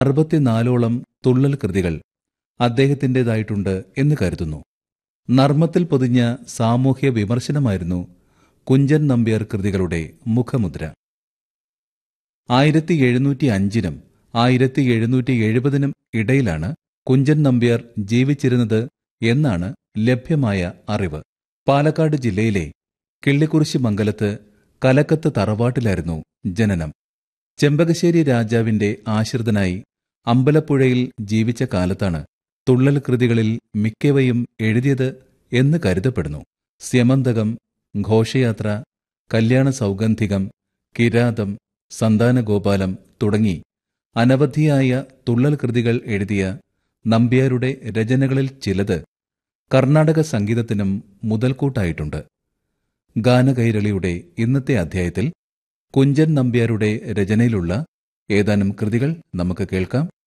അറുപത്തിനാലോളം തുള്ളൽ കൃതികൾ അദ്ദേഹത്തിൻ്റെതായിട്ടുണ്ട് എന്ന് കരുതുന്നു നർമ്മത്തിൽ പൊതിഞ്ഞ സാമൂഹ്യ വിമർശനമായിരുന്നു കുഞ്ചൻ നമ്പ്യാർ കൃതികളുടെ മുഖമുദ്ര ആയിരത്തി എഴുന്നൂറ്റി അഞ്ചിനും ആയിരത്തി എഴുന്നൂറ്റി എഴുപതിനും ഇടയിലാണ് കുഞ്ചൻ നമ്പ്യാർ ജീവിച്ചിരുന്നത് എന്നാണ് ലഭ്യമായ അറിവ് പാലക്കാട് ജില്ലയിലെ കിള്ളിക്കുറിശി മംഗലത്ത് കലക്കത്ത് തറവാട്ടിലായിരുന്നു ജനനം ചെമ്പകശ്ശേരി രാജാവിന്റെ ആശ്രിതനായി അമ്പലപ്പുഴയിൽ ജീവിച്ച കാലത്താണ് തുള്ളൽ കൃതികളിൽ മിക്കവയും എഴുതിയത് എന്ന് കരുതപ്പെടുന്നു സ്യമന്തകം ഘോഷയാത്ര കല്യാണ സൗഗന്ധികം കിരാതം സന്താനഗോപാലം തുടങ്ങി അനവധിയായ തുള്ളൽ കൃതികൾ എഴുതിയ നമ്പ്യാരുടെ രചനകളിൽ ചിലത് കർണാടക സംഗീതത്തിനും മുതൽക്കൂട്ടായിട്ടുണ്ട് ഗാനകൈരളിയുടെ ഇന്നത്തെ അധ്യായത്തിൽ കുഞ്ചൻ നമ്പ്യാരുടെ രചനയിലുള്ള ഏതാനും കൃതികൾ നമുക്ക് കേൾക്കാം